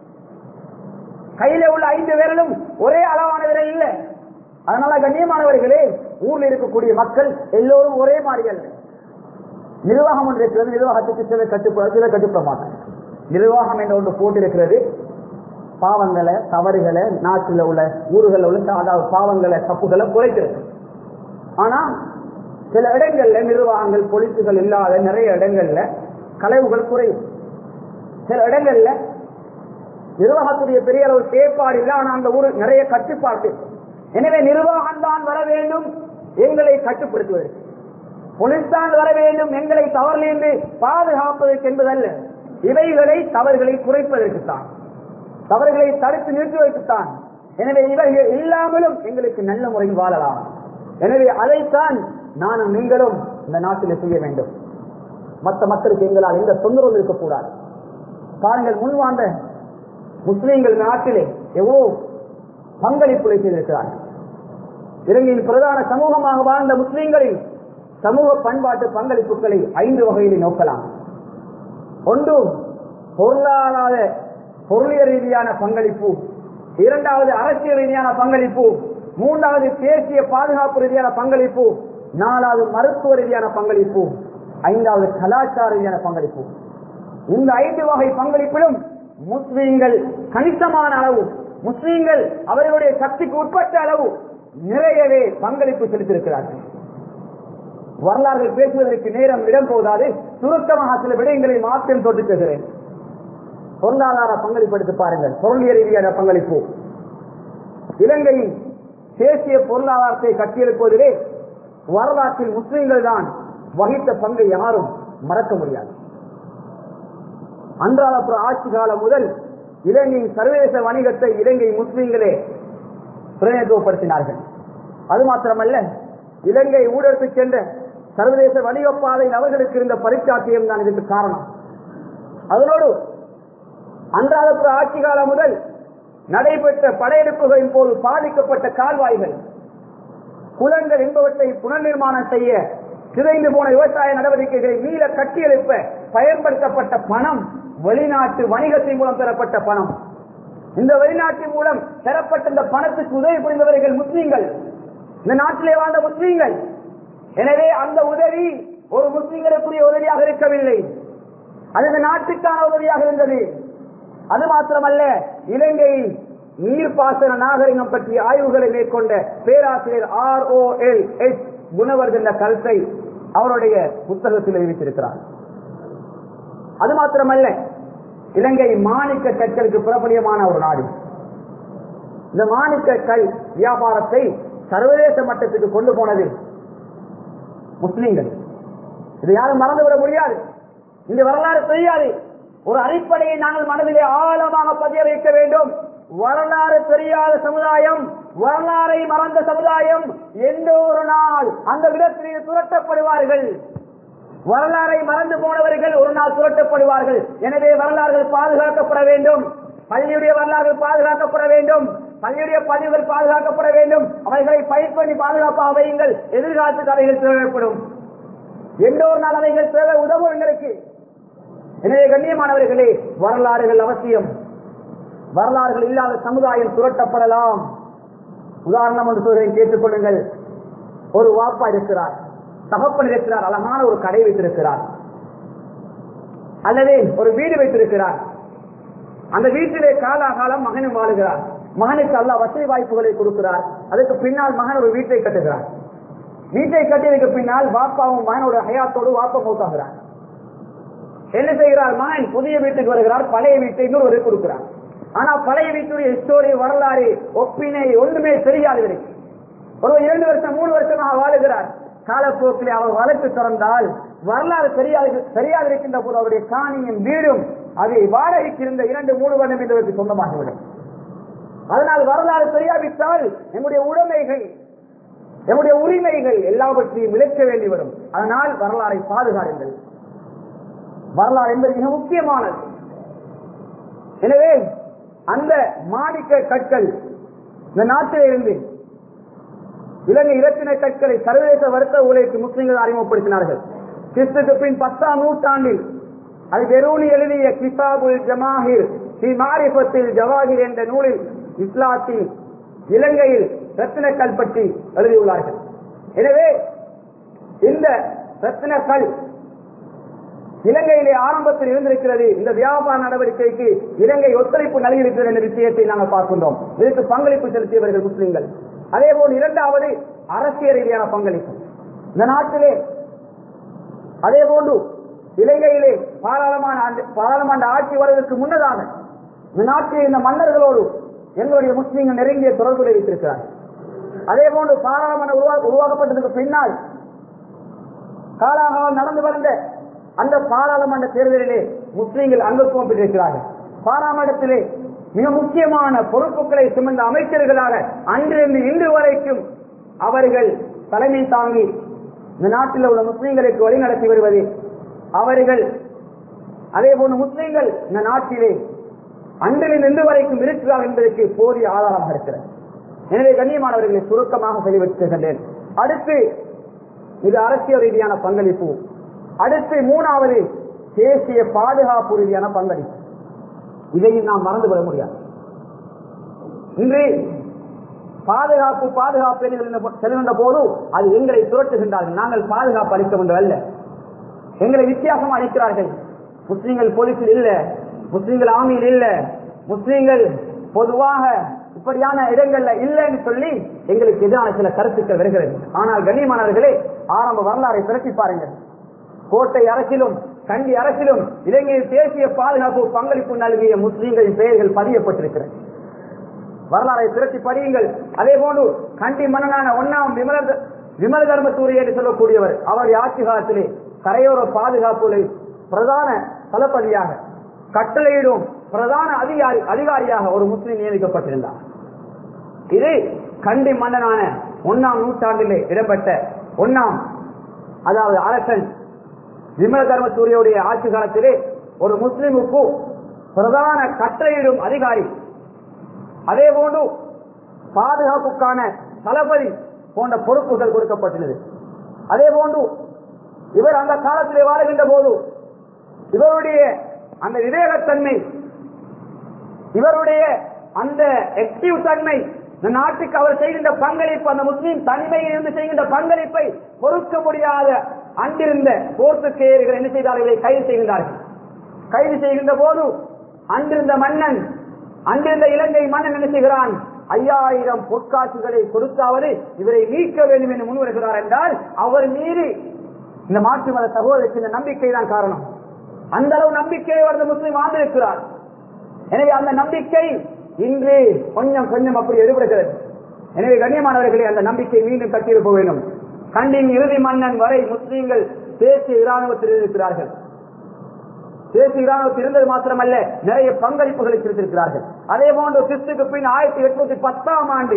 Speaker 1: கையில உள்ள ஐந்து விரலும் ஒரே அளவான விரல் இல்லை அதனால கண்ணியமானவர்களே ஊர்ல இருக்கக்கூடிய மக்கள் எல்லோரும் ஒரே மாதிரி அல்ல நிர்வாகம் ஒன்று இருக்கிறது நிர்வாகத்துக்கு சில கட்டுப்பாடு சில கட்டுப்பட மாட்டாங்க நிர்வாகம் என்ற ஒன்று போட்டிருக்கிறது பாவங்களை தவறுகளை நாட்டில் உள்ள ஊர்களில் உள்ள அதாவது பாவங்களை தப்புகளை குறைக்கிறது ஆனா சில இடங்கள்ல நிர்வாகங்கள் பொலிசுகள் இல்லாத நிறைய இடங்கள்ல கலைவுகள் குறையும் சில இடங்கள்ல நிர்வாகத்துடைய பெரிய அளவு செயற்பாடு இல்லை ஆனா அந்த ஊர் நிறைய கட்டுப்பாட்டு எனவே நிர்வாகம் தான் வர வேண்டும் எங்களை கட்டுப்படுத்துவதற்கு போலீஸ் தான் வர வேண்டும் எங்களை தவறிலிருந்து பாதுகாப்பதற்கு என்பதல்ல இவைகளை தவறுகளை குறைப்பதற்குத்தான் தவறுகளை தடுத்து நிறுத்துவதற்குத்தான் எனவே இவைகள் இல்லாமலும் எங்களுக்கு நல்ல முறையில் வாழலாம் எனவே அதைத்தான் நானும் நீங்களும் இந்த நாட்டில் செய்ய வேண்டும் மற்ற மக்களுக்கு எங்களால் எந்த தொந்தரவும் இருக்கக்கூடாது பாருங்கள் முன்வாண்ட முஸ்லீம்கள் இந்த நாட்டிலே எவ்வளவு பங்களிப்புகளை செய்திருக்கிறார்கள் இலங்கையின் பிரதான சமூகமாக வாழ்ந்த முஸ்லீம்களின் சமூக பண்பாட்டு பங்களிப்புகளை ஐந்து வகையில் நோக்கலாம் ஒன்று பொருளாதார பொருளியல் ரீதியான பங்களிப்பு இரண்டாவது அரசியல் ரீதியான பங்களிப்பு மூன்றாவது தேசிய பாதுகாப்பு ரீதியான பங்களிப்பு நாலாவது மருத்துவ ரீதியான பங்களிப்பு ஐந்தாவது கலாச்சார ரீதியான பங்களிப்பு இந்த ஐந்து வகை பங்களிப்பிலும் முஸ்லீம்கள் கணிசமான அளவு முஸ்லீம்கள் அவர்களுடைய சக்திக்கு உட்பட்ட அளவு நிறையவே பங்களிப்பு செலுத்தியிருக்கிறார்கள் வரலாறு பேசுவதற்கு நேரம் இடம் போதாது சுருக்கமாக சில விடயங்களை மாற்றம் தொட்டு பேசுகிறேன் பொருளாதார பங்களிப்பு எடுத்து பாருங்கள் பொருளியல் ரீதியான பங்களிப்பு இலங்கையின் தேசிய பொருளாதாரத்தை கட்டியெழுப்புவதிலே வரலாற்றில் முஸ்லிம்கள் தான் வகித்த பங்கை யாரும் மறக்க முடியாது அன்றாடப்புற ஆட்சி காலம் முதல் இலங்கையின் சர்வதேச வணிகத்தை இலங்கை முஸ்லிம்களே பிரதிநிதித்துவப்படுத்தினார்கள் அது மாத்திரமல்ல இலங்கை ஊழலுக்கு சென்ற சர்வதேச வணிக பாதையில் அவர்களுக்கு இருந்த பரிச்சாத்தியம் தான் இதற்கு காரணம் அதனோடு அன்றாடப்புற ஆட்சி காலம் முதல் நடைபெற்ற படையெடுப்புகளின் போது பாதிக்கப்பட்ட கால்வாய்கள் குளங்கள் என்பவற்றை புனர்நிர்மாணம் செய்ய சிதைந்து போன விவசாய நடவடிக்கைகளை மீள கட்டியெழுப்ப பயன்படுத்தப்பட்ட பணம் வெளிநாட்டு வணிகத்தின் மூலம் பெறப்பட்ட பணம் இந்த வெளிநாட்டின் மூலம் பெறப்பட்ட இந்த பணத்துக்கு உதவி புரிந்தவர்கள் முஸ்லீம்கள் இந்த நாட்டிலே வாழ்ந்த முஸ்லீம்கள் எனவே அந்த உதவி ஒரு முஸ்லீம்களுக்குரிய உதவியாக இருக்கவில்லை அது இந்த நாட்டுக்கான உதவியாக இருந்தது அது மாத்திரமல்ல இலங்கையில் நீர்ப்பாசன நாகரிகம் பற்றிய ஆய்வுகளை மேற்கொண்ட பேராசிரியர் R O L S Gunawardhan என்ற கருத்தை அவருடைய புத்தகத்தில் அறிவித்திருக்கிறார் அது மாத்திரமல்ல இலங்கை மாணிக்க கற்களுக்கு புறப்படியமான ஒரு நாடு இந்த மாணிக்க கல் வியாபாரத்தை சர்வதேச மட்டத்துக்கு கொண்டு போனது முஸ்லீம்கள் இதை யாரும் மறந்துவிட முடியாது இந்த வரலாறு தெரியாது ஒரு அடிப்படையை நாங்கள் மனதிலே ஆழமாக பதிய வைக்க வேண்டும் வரலாறு தெரியாத சமுதாயம் வரலாறை மறந்த சமுதாயம் எந்த ஒரு நாள் அந்த விதத்திலே துரட்டப்படுவார்கள் வரலாறை மறந்து போனவர்கள் ஒரு நாள் துரட்டப்படுவார்கள் எனவே வரலாறுகள் பாதுகாக்கப்பட வேண்டும் பள்ளியுடைய வரலாறுகள் பாதுகாக்கப்பட வேண்டும் பள்ளியுடைய பதிவுகள் பாதுகாக்கப்பட வேண்டும் அவைகளை பயிர் பண்ணி பாதுகாப்பாக வையுங்கள் எதிர்காலத்துக்கு அவைகள் தேவைப்படும் எந்த ஒரு நாள் அவைகள் தேவை உதவும் எங்களுக்கு எனவே கண்ணியமானவர்களே வரலாறுகள் அவசியம் வரலாறுகள் இல்லாத சமுதாயம் சுரட்டப்படலாம் உதாரணம் ஒன்று சொல்கிறேன் கேட்டுக்கொள்ளுங்கள் ஒரு வாப்பா இருக்கிறார் தகப்பன் இருக்கிறார் அழகான ஒரு கடை வைத்திருக்கிறார் அல்லது ஒரு வீடு வைத்திருக்கிறார் அந்த வீட்டிலே காலாகாலம் மகனும் வாழுகிறார் மகனுக்கு அல்ல வசதி வாய்ப்புகளை கொடுக்கிறார் அதுக்கு பின்னால் மகன் ஒரு வீட்டை கட்டுகிறார் வீட்டை கட்டியதுக்கு பின்னால் வாப்பாவும் மகனோட ஹயாத்தோடு வாப்பா மூத்தாகிறார் என்ன செய்கிறார் மகன் புதிய வீட்டுக்கு வருகிறார் பழைய வீட்டை இன்னொரு கொடுக்கிறார் ஆனா பழைய வீட்டுடைய ஹிஸ்டோரி வரலாறு ஒப்பினை ஒன்றுமே தெரியாது இவருக்கு ஒரு இரண்டு வருஷம் மூணு வருஷமாக வாழுகிறார் காலப்போக்கில் அவர் வழக்கு திறந்தால் வரலாறு தெரியாது தெரியாது இருக்கின்ற போது அவருடைய காணியும் வீடும் அது வாடகைக்கு இருந்த இரண்டு மூணு வருடம் என்பதற்கு சொந்தமாகிவிடும் அதனால் வரலாறு தெரியாவிட்டால் நம்முடைய உடைமைகள் நம்முடைய உரிமைகள் எல்லாவற்றையும் விளக்க வேண்டி வரும் அதனால் வரலாறை பாதுகாருங்கள் வரலாறு என்பது மிக முக்கியமானது எனவே அந்த மாணிக்க கற்கள் இந்த நாட்டில் இருந்து இலங்கை இலக்கின கற்களை சர்வதேச வர்த்தக உலகிற்கு முஸ்லிம்கள் அறிமுகப்படுத்தினார்கள் கிறிஸ்துக்கு பின் பத்தாம் நூற்றாண்டில் அது வெரூனி எழுதிய கிசாபுல் ஜமாஹிர் ஸ்ரீ மாரிபத்தில் ஜவாஹிர் என்ற நூலில் இஸ்லாத்தின் இலங்கையில் ரத்தினக்கல் பற்றி எழுதியுள்ளார்கள் எனவே இந்த ரத்தினக்கல் இலங்கையிலே ஆரம்பத்தில் இருந்திருக்கிறது இந்த வியாபார நடவடிக்கைக்கு இலங்கை ஒத்துழைப்பு நல்கியிருக்கிறது என்ற விஷயத்தை நாங்கள் பார்க்கின்றோம் இதற்கு பங்களிப்பு செலுத்தியவர்கள் முஸ்லிம்கள் அதே போல் இரண்டாவது அரசியல் ரீதியான பங்களிப்பு இந்த நாட்டிலே அதே போன்று இலங்கையிலே பாராளுமன்ற பாராளுமன்ற ஆட்சி வருவதற்கு முன்னதாக இந்த நாட்டில் இந்த மன்னர்களோடு எங்களுடைய முஸ்லீம்கள் நெருங்கிய தொடர்புகளை வைத்திருக்கிறார் அதே போன்று பாராளுமன்றம் உருவா உருவாக்கப்பட்டதுக்கு பின்னால் காலாகாலம் நடந்து வந்த அந்த பாராளுமன்ற தேர்தலிலே முஸ்லீம்கள் அங்கத்துவம் பெற்றிருக்கிறார்கள் பாராளுமன்றத்திலே மிக முக்கியமான பொறுப்புகளை சுமந்த அமைச்சர்களாக அன்றிருந்து இன்று வரைக்கும் அவர்கள் தலைமை தாங்கி இந்த நாட்டில் உள்ள முஸ்லீம்களுக்கு வழிநடத்தி வருவது அவர்கள் அதே போன்று முஸ்லீம்கள் இந்த நாட்டிலே அன்றில் இன்று வரைக்கும் இருக்கிறார் என்பதற்கு போதிய ஆதாரமாக இருக்கிறது எனவே கண்ணியமானவர்களை சுருக்கமாக தெளிவித்துகின்றேன் அடுத்து இது அரசியல் ரீதியான பங்களிப்பு அடுத்து மூணாவது தேசிய பாதுகாப்பு ரீதியான பங்களிப்பு இதையும் நாம் மறந்துவிட முடியாது இன்று பாதுகாப்பு பாதுகாப்பு என்று செல்கின்ற போது அது எங்களை துரட்டுகின்றார்கள் நாங்கள் பாதுகாப்பு அளிக்க வேண்டும் அல்ல எங்களை வித்தியாசமா அளிக்கிறார்கள் முஸ்லீம்கள் போலீஸில் இல்ல முஸ்லீம்கள் ஆமியில் இல்ல முஸ்லீம்கள் பொதுவாக இப்படியான இடங்கள்ல இல்லைன்னு சொல்லி எங்களுக்கு எதிரான சில கருத்துக்கள் வருகிறது ஆனால் கண்ணியமானவர்களே ஆரம்ப வரலாறை திரட்டி பாருங்கள் கோட்டை அரசிலும் கண்டி அரசிலும் இலங்கையில் தேசிய பாதுகாப்பு பங்களிப்பு நல்கிய முஸ்லீம்களின் பெயர்கள் பதியப்பட்டிருக்கிறது வரலாறை திரட்டி படியுங்கள் அதே போன்று கண்டி மன்னனான ஒன்னாம் விமல விமல தர்மசூரி என்று சொல்லக்கூடியவர் அவருடைய ஆட்சி காலத்திலே கரையோர பாதுகாப்பு பிரதான தளபதியாக கட்டளையிடும் பிரதான அதிகாரி அதிகாரியாக ஒரு முஸ்லீம் நியமிக்கப்பட்டிருந்தார் இது கண்டி மன்னனான ஒன்னாம் நூற்றாண்டிலே இடம்பெற்ற ஒன்னாம் அதாவது அரசன் விமல தர்மசூரியுடைய ஆட்சி காலத்திலே ஒரு முஸ்லிமுக்கு பிரதான கட்டளையிடும் அதிகாரி அதே போன்று பாதுகாப்புக்கான தளபதி போன்ற பொறுப்புகள் கொடுக்கப்பட்டுள்ளது அதே போன்று இவர் அந்த காலத்திலே வாழுகின்ற போது இவருடைய அந்த விவேகத்தன்மை இவருடைய அந்த எக்டிவ் தன்மை இந்த நாட்டுக்கு அவர் செய்கின்ற பங்களிப்பு அந்த முஸ்லீம் தனிமையில் இருந்து செய்கின்ற பங்களிப்பை பொறுக்க முடியாத அன்றிருந்த போர்த்துக்கேயர்கள் என்ன செய்தார்கள் கைது செய்கின்றார்கள் கைது செய்கின்ற போது அன்றிருந்த மன்னன் அன்றிருந்த இலங்கை மன்னன் என்ன செய்கிறான் ஐயாயிரம் பொற்காசுகளை கொடுத்தாவது இவரை மீட்க வேண்டும் என்று முன்வருகிறார் என்றால் அவர் மீறி இந்த மாற்று மத சகோதரருக்கு இந்த நம்பிக்கை தான் காரணம் அந்த அளவு நம்பிக்கையை அந்த முஸ்லீம் ஆண்டிருக்கிறார் எனவே அந்த நம்பிக்கை இன்று கொஞ்சம் கொஞ்சம் அப்படி எடுபடுகிறது எனவே கண்ணியமானவர்களே அந்த நம்பிக்கை மீண்டும் கட்டியிருக்க வேண்டும் கண்டின் இறுதி மன்னன் வரை முஸ்லீம்கள் தேசிய இராணுவத்தில் இருக்கிறார்கள் தேசிய இராணுவத்தில் இருந்தது மாத்திரமல்ல நிறைய பங்களிப்புகளை செலுத்திருக்கிறார்கள் அதே போன்று கிறிஸ்துக்கு பின் ஆயிரத்தி எட்நூத்தி பத்தாம் ஆண்டு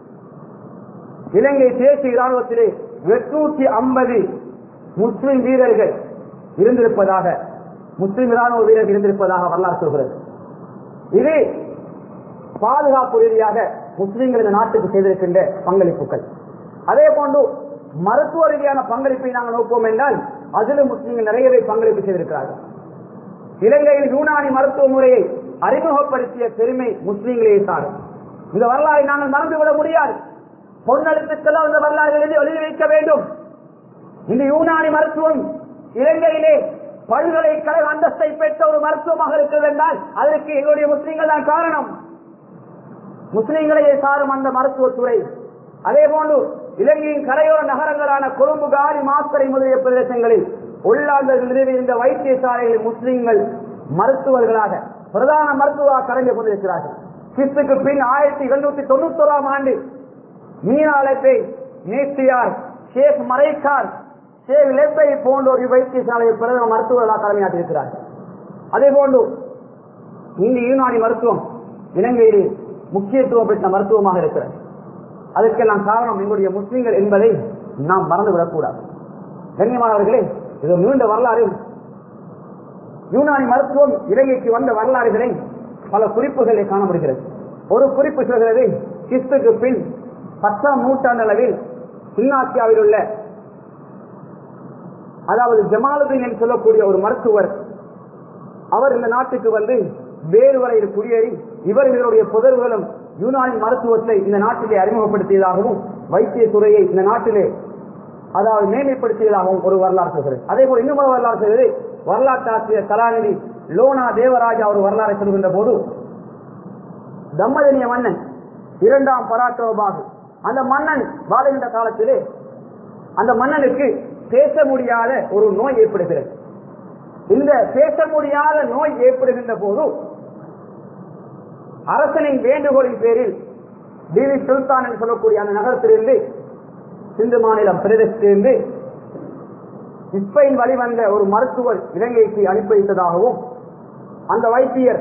Speaker 1: இலங்கை தேசிய இராணுவத்திலே எட்நூத்தி ஐம்பது முஸ்லிம் வீரர்கள் இருந்திருப்பதாக முஸ்லிம் இராணுவ வீரர்கள் இருந்திருப்பதாக வரலாறு சொல்கிறது இது பாதுகாப்பு ரீதியாக முஸ்லிம்கள் இந்த நாட்டுக்கு செய்திருக்கின்ற பங்களிப்புகள் அதே போன்று மருத்துவ ரீதியான பங்களிப்பை நாங்கள் நோக்குவோம் என்றால் அதிலும் முஸ்லிம்கள் நிறையவே பங்களிப்பு செய்திருக்கிறார்கள் இலங்கையில் யூனானி மருத்துவ முறையை அறிமுகப்படுத்திய பெருமை முஸ்லிம்களே சாரும் இந்த வரலாறை நாங்கள் மறந்துவிட முடியாது பொன்னெழுத்துக்கெல்லாம் இந்த வரலாறு எழுதி எழுதி வைக்க வேண்டும் இந்த யூனானி மருத்துவம் இலங்கையிலே பல்கலைக்கழக அந்தஸ்தை பெற்ற ஒரு மருத்துவமாக இருக்கிறது என்றால் அதற்கு எங்களுடைய முஸ்லீம்கள் தான் காரணம் முஸ்லீம்களையே சாரும் அந்த மருத்துவத்துறை அதே போன்று இலங்கையின் கரையோர நகரங்களான கொழும்பு காரி மாஸ்தரை முதலிய பிரதேசங்களில் உள்ளாந்தர்கள் நிறுவியிருந்த வைத்தியசாலைகளில் முஸ்லீம்கள் மருத்துவர்களாக பிரதான மருத்துவராக கலந்து கொண்டிருக்கிறார்கள் கிறிஸ்துக்கு பின் ஆயிரத்தி எழுநூத்தி தொண்ணூத்தி ஓராம் ஆண்டு மீனாலப்பை நேசியார் ஷேக் மரைக்கார் ஷேக் லெப்பை போன்ற ஒரு வைத்தியசாலையை பிரதம மருத்துவர்களாக கடமையாற்றிருக்கிறார்கள் அதே போன்று இந்த யூனானி மருத்துவம் இலங்கையில் முக்கியத்துவம் பெற்ற மருத்துவமாக இருக்கிறது அதற்கெல்லாம் காரணம் எங்களுடைய முஸ்லீம்கள் என்பதை நாம் மறந்துவிடக்கூடாது கண்ணியமானவர்களே இது நீண்ட வரலாறு யூனானி மருத்துவம் இலங்கைக்கு வந்த வரலாறுகளை பல குறிப்புகளை காண முடிகிறது ஒரு குறிப்பு சொல்கிறது கிறிஸ்துக்கு பின் பத்தாம் நூற்றாண்டு அளவில் தென்னாசியாவில் உள்ள அதாவது ஜமாலுதீன் என்று சொல்லக்கூடிய ஒரு மருத்துவர் அவர் இந்த நாட்டுக்கு வந்து வேறு வரையில் குடியேறி இவர்களுடைய புதர்களும் யூனானி மருத்துவத்தை இந்த நாட்டிலே அறிமுகப்படுத்தியதாகவும் வைத்திய துறையை இந்த நாட்டிலே அதாவது மேன்மைப்படுத்தியதாகவும் ஒரு வரலாறு சொல்கிறது அதே போல இன்னும் ஒரு வரலாறு சொல்கிறது வரலாற்று ஆசிரியர் கலாநிதி லோனா தேவராஜா ஒரு வரலாறை சொல்கின்ற போது தம்மதனிய மன்னன் இரண்டாம் பராக்கிரமமாக அந்த மன்னன் வாழுகின்ற காலத்திலே அந்த மன்னனுக்கு பேச முடியாத ஒரு நோய் ஏற்படுகிறது இந்த பேச முடியாத நோய் ஏற்படுகின்ற போது அரசனின் வேண்டுகோளின் பேரில் டிவி சுல்தான் என்று சொல்லக்கூடிய அந்த நகரத்திலிருந்து சிந்து மாநிலம் பிரதேசத்திலிருந்து இஸ்பெயின் வழிவந்த ஒரு மருத்துவர் இலங்கைக்கு அனுப்பி வைத்ததாகவும் அந்த வைத்தியர்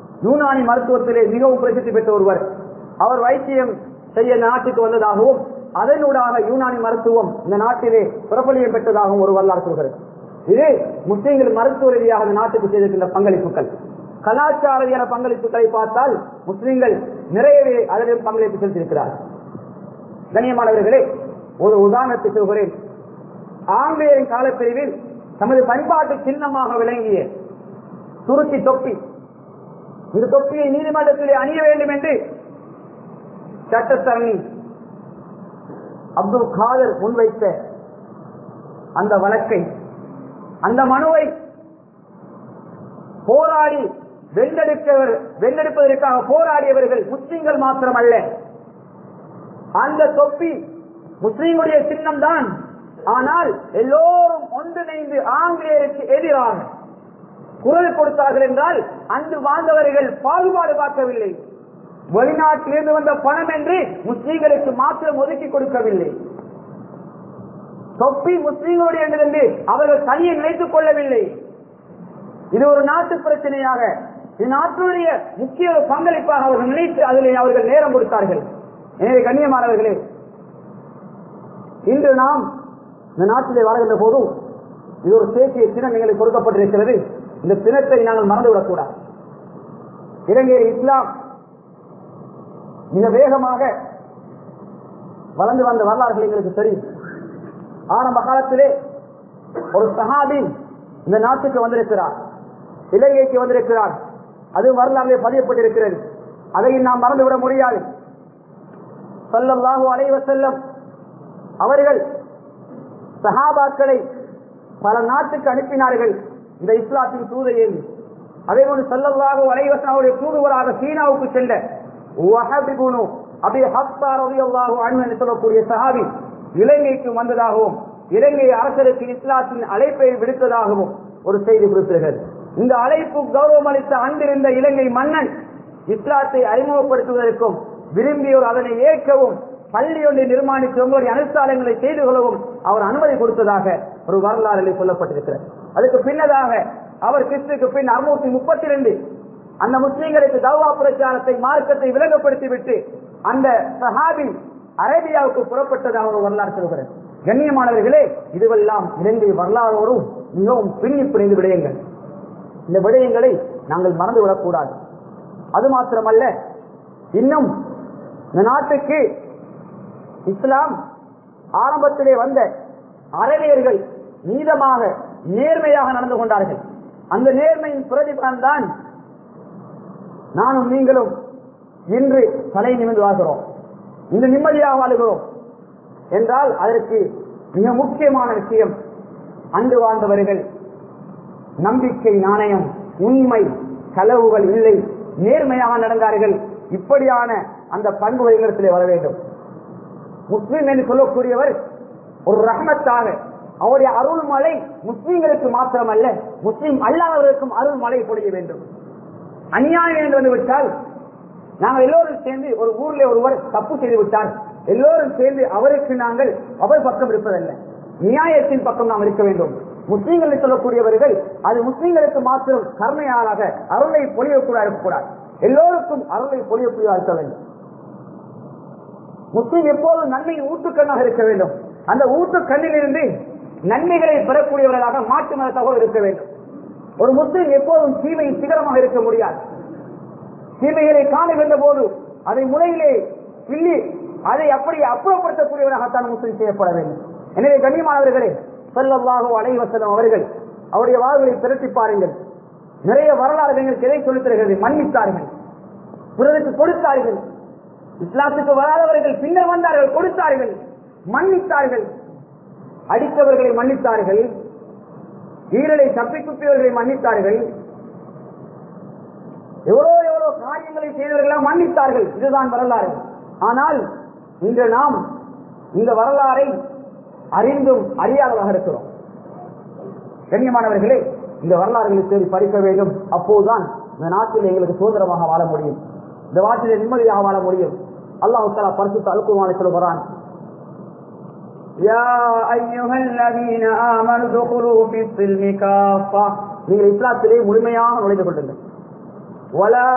Speaker 1: யூனானி மருத்துவத்திலே மிகவும் பிரசித்தி பெற்ற ஒருவர் அவர் வைத்தியம் செய்ய நாட்டுக்கு வந்ததாகவும் அதனூடாக யூனானி மருத்துவம் இந்த நாட்டிலே பிரபலியம் பெற்றதாகவும் ஒரு வரலாறு சொல்கிறது இது முஸ்லீம்கள் மருத்துவ ரீதியாக அந்த நாட்டுக்கு செய்திருக்கின்ற பங்களிப்புகள் கலாச்சார ரீதியான பங்களிப்புகளை பார்த்தால் முஸ்லீம்கள் நிறையவே அதிலும் பங்களிப்பு செலுத்தியிருக்கிறார் கண்ணியமானவர்களே ஒரு உதாரணத்தை சொல்கிறேன் ஆங்கிலேயரின் காலப்பிரிவில் தமது பண்பாட்டு சின்னமாக விளங்கிய துருக்கி தொப்பி இந்த தொப்பியை நீதிமன்றத்திலே அணிய வேண்டும் என்று சட்டத்தரணி அப்துல் காதர் முன்வைத்த அந்த வழக்கை அந்த மனுவை போராடி வென்றெடுக்க வென்றெடுப்பதற்காக போராடியவர்கள் முஸ்லீம்கள் மாத்திரமல்ல அந்த தொப்பி முஸ்லீம்களுடைய சின்னம் தான் ஆனால் எல்லோரும் ஒன்றிணைந்து ஆங்கிலேயருக்கு எதிராக குரல் கொடுத்தார்கள் என்றால் அன்று வாழ்ந்தவர்கள் பாகுபாடு பார்க்கவில்லை வெளிநாட்டிலிருந்து வந்த பணம் என்று முஸ்லீம்களுக்கு மாத்திரம் ஒதுக்கி கொடுக்கவில்லை தொப்பி முஸ்லீம்களுடைய என்று அவர்கள் தனியை நினைத்துக் கொள்ளவில்லை இது ஒரு நாட்டு பிரச்சனையாக இது நாட்டுடைய முக்கிய பங்களிப்பாக அவர்கள் நினைத்து அதில் அவர்கள் நேரம் கொடுத்தார்கள் எனவே கண்ணியமானவர்களே இன்று நாம் இந்த நாட்டிலே வாழ்கின்ற போதும் இது ஒரு தேசிய தினம் எங்களுக்கு கொடுக்கப்பட்டிருக்கிறது இந்த தினத்தை நாங்கள் மறந்துவிடக்கூடாது இலங்கையில் இஸ்லாம் மிக வேகமாக வளர்ந்து வந்த வரலாறுகள் எங்களுக்கு தெரியும் ஆரம்ப காலத்திலே ஒரு சஹாபி இந்த நாட்டுக்கு வந்திருக்கிறார் இலங்கைக்கு வந்திருக்கிறார் அது வரலாறு பதியப்பட்டிருக்கிறது அதையும் நாம் மறந்துவிட முடியாது சொல்லல்லாஹு அலைவ செல்லம் அவர்கள் சஹாபாக்களை பல நாட்டுக்கு அனுப்பினார்கள் இந்த இஸ்லாத்தின் தூதையை அதே போன்று சொல்லல்லாஹு அலைவசன் அவருடைய தூதுவராக சீனாவுக்கு சென்ற வஹபிபுனு அபி ஹப்தா ரலியல்லாஹு அன்ஹு என்று சொல்லக்கூடிய சஹாபி இலங்கைக்கு வந்ததாகவும் இலங்கை அரசருக்கு இஸ்லாத்தின் அழைப்பை விடுத்ததாகவும் ஒரு செய்தி குறிப்பிடுகிறது இந்த அழைப்பு கௌரவம் அளித்த அன்றிருந்த இலங்கை மன்னன் இஸ்லாத்தை அறிமுகப்படுத்துவதற்கும் விரும்பியோர் அதனை ஏற்கவும் பள்ளி ஒன்றை நிர்மாணித்து உங்களுடைய அனுஷ்டானங்களை செய்து கொள்ளவும் அவர் அனுமதி கொடுத்ததாக ஒரு வரலாறு சொல்லப்பட்டிருக்கிறது அதுக்கு பின்னதாக அவர் கிறிஸ்துக்கு பின் அறுநூத்தி முப்பத்தி ரெண்டு அந்த முஸ்லீம்களுக்கு தவா பிரச்சாரத்தை மார்க்கத்தை விலகப்படுத்திவிட்டு அந்த சஹாபி அரேபியாவுக்கு புறப்பட்டதாக ஒரு வரலாறு சொல்கிறது கண்ணியமானவர்களே இதுவெல்லாம் இலங்கை வரலாறோடும் மிகவும் பின்னி பிணைந்து விடயங்கள் இந்த விடயங்களை நாங்கள் மறந்துவிடக் கூடாது அது மாத்திரமல்ல இன்னும் இந்த நாட்டுக்கு இஸ்லாம் ஆரம்பத்திலே வந்த அரபியர்கள் நீதமாக நேர்மையாக நடந்து கொண்டார்கள் அந்த நேர்மையின் பிரதிபலன் தான் நானும் நீங்களும் இன்று தலை நிமிர்ந்து வாழ்கிறோம் இன்று நிம்மதியாக வாழுகிறோம் என்றால் அதற்கு மிக முக்கியமான விஷயம் அன்று வாழ்ந்தவர்கள் நம்பிக்கை நாணயம் உண்மை களவுகள் இல்லை நேர்மையாக நடந்தார்கள் இப்படியான அந்த பண்புகள் எங்களிடத்திலே வர வேண்டும் முஸ்லீம் என்று சொல்லக்கூடியவர் ஒரு ரஹமத்தாக அவருடைய அருள்மலை முஸ்லீம்களுக்கு மாத்திரமல்ல முஸ்லீம் அல்லாதவர்களுக்கும் அருள்மலை பொழிய வேண்டும் அநியாயம் என்று வந்து விட்டால் நாங்கள் எல்லோரும் சேர்ந்து ஒரு ஊர்ல ஒருவர் தப்பு செய்து விட்டார் எல்லோரும் சேர்ந்து அவருக்கு நாங்கள் அவர் பக்கம் இருப்பதல்ல நியாயத்தின் பக்கம் நாம் இருக்க வேண்டும் முஸ்லீம்களை சொல்லக்கூடியவர்கள் அது முஸ்லீம்களுக்கு மாத்திரம் கருணையாளாக அருளை பொழியக்கூடாது இருக்கக்கூடாது எல்லோருக்கும் அருளை பொழியக்கூடியதாக இருக்க வேண்டும் முஸ்லீம் எப்போதும் நன்மையின் ஊட்டுக்கண்ணாக இருக்க வேண்டும் அந்த ஊட்டுக்கண்ணிலிருந்து நன்மைகளை பெறக்கூடியவர்களாக மாற்று மதத்தாக இருக்க வேண்டும் ஒரு முஸ்லீம் எப்போதும் தீமையின் சிகரமாக இருக்க முடியாது தீமைகளை காணுகின்ற போது அதை முறையிலே கிள்ளி அதை அப்படி அப்புறப்படுத்தக்கூடியவராகத்தான் முஸ்லீம் செய்யப்பட வேண்டும் எனவே கண்ணியமானவர்களே செல்லவாக அலைவசலம் அவர்கள் அவருடைய வாழ்வுகளை திரட்டி பாருங்கள் நிறைய வரலாறு எங்களுக்கு எதை சொல்லித் தருகிறது மன்னித்தார்கள் பிறருக்கு கொடுத்தார்கள் இஸ்லாத்துக்கு வராதவர்கள் பின்னர் வந்தார்கள் கொடுத்தார்கள் மன்னித்தார்கள் அடித்தவர்களை மன்னித்தார்கள் ஈரலை தப்பி குப்பியவர்களை மன்னித்தார்கள் எவ்வளோ எவ்வளோ காரியங்களை செய்தவர்கள் மன்னித்தார்கள் இதுதான் வரலாறு ஆனால் இன்று நாம் இந்த வரலாறை அறிந்தும் அறியாததாக இருக்கிறோம் கண்ணியமானவர்களே இந்த வரலாறுகளை தேடி படிக்க வேண்டும் அப்போதுதான் இந்த நாட்டில் எங்களுக்கு சுதந்திரமாக வாழ முடியும் இந்த நாட்டிலே நிம்மதியாக வாழ முடியும் அல்லாஹு தாலா பரிசுத்த அலுக்குமானை சொல்லுகிறான் நீங்கள் இஸ்லாத்திலே முழுமையாக நுழைந்து கொள்ளுங்கள்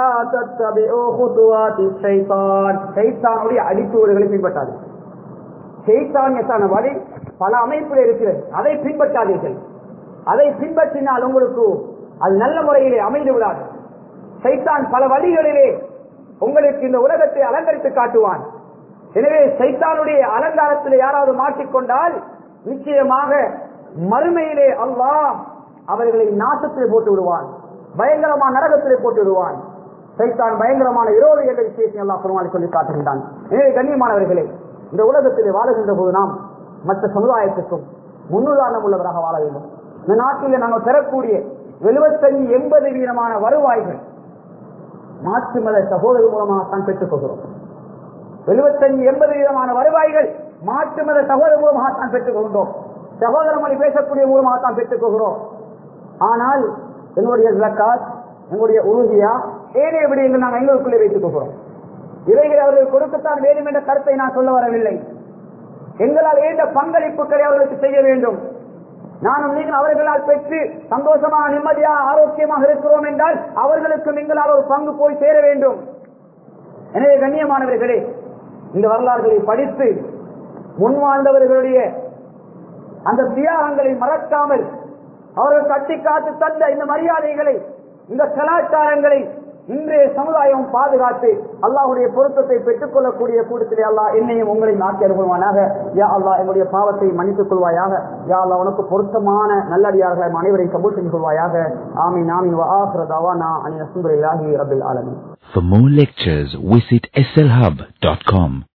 Speaker 1: அடித்துவர்களை பின்பற்றாது செய்தானியத்தான வழி பல அமைப்பில் இருக்கிறது அதை பின்பற்றாதீர்கள் அதை பின்பற்றினால் உங்களுக்கு அது நல்ல முறையிலே அமைந்து விடாது சைத்தான் பல வழிகளிலே உங்களுக்கு இந்த உலகத்தை அலங்கரித்து காட்டுவான் எனவே சைத்தானுடைய அலங்காரத்தில் யாராவது மாட்டிக்கொண்டால் நிச்சயமாக மறுமையிலே அல்லாஹ் அவர்களை நாசத்திலே போட்டு விடுவான் பயங்கரமான நரகத்திலே போட்டு விடுவான் சைத்தான் பயங்கரமான இரவு என்ற விஷயத்தை எல்லாம் பெருமாள் சொல்லி காட்டுகின்றான் எனவே கண்ணியமானவர்களே இந்த உலகத்திலே வாழுகின்ற போது நாம் மற்ற சமுதாயத்துக்கும் முன்னுதாரணம் உள்ளவராக வாழ வேண்டும் இந்த நாட்டில் நாங்கள் பெறக்கூடிய எழுபத்தஞ்சு எண்பது வீதமான வருவாய்கள் மாற்று மத சகோதரர் மூலமாக தான் பெற்றுக் கொள்கிறோம் எழுபத்தஞ்சு எண்பது விதமான வருவாய்கள் மாற்று மத சகோதரர் மூலமாக தான் பெற்றுக் கொண்டோம் சகோதர மொழி பேசக்கூடிய மூலமாக தான் பெற்றுக் கொள்கிறோம் ஆனால் எங்களுடைய ஜக்காத் எங்களுடைய உறுதியா ஏனைய விடயங்கள் நாங்கள் எங்களுக்குள்ளே வைத்துக் கொள்கிறோம் இவைகளை அவர்கள் கொடுக்கத்தான் வேண்டும் என்ற கருத்தை நான் சொல்ல வரவில்லை எங்களால் ஏந்த பங்களிப்புகளை அவர்களுக்கு செய்ய வேண்டும் நானும் நீங்கள் அவர்களால் பெற்று சந்தோஷமாக நிம்மதியாக ஆரோக்கியமாக இருக்கிறோம் என்றால் அவர்களுக்கு எங்களால் ஒரு பங்கு போய் சேர வேண்டும் எனவே கண்ணியமானவர்களே இந்த வரலாறுகளை படித்து முன்வாழ்ந்தவர்களுடைய அந்த தியாகங்களை மறக்காமல் அவர்கள் கட்டி காத்து தந்த இந்த மரியாதைகளை இந்த கலாச்சாரங்களை இன்றைய சமுதாயம் பாதுகாத்து அல்லாஹுடைய பொருத்தத்தை பெற்றுக் கொள்ளக்கூடிய கூட்டத்திலே அல்லாஹ் என்னையும் உங்களையும் ஆக்கி அனுபவமானாக யா அல்லாஹ் என்னுடைய பாவத்தை மன்னித்துக் கொள்வாயாக யா அல்லாஹ் உனக்கு பொருத்தமான நல்லடியார்கள் அனைவரையும் கபூல் செஞ்சு கொள்வாயாக ஆமீன் ஆமீன் வ ஆஹிரு தவானா அனி அல்ஹம்துலில்லாஹி ரப்பில் ஆலமீன்
Speaker 2: For more lectures, visit slhub.com.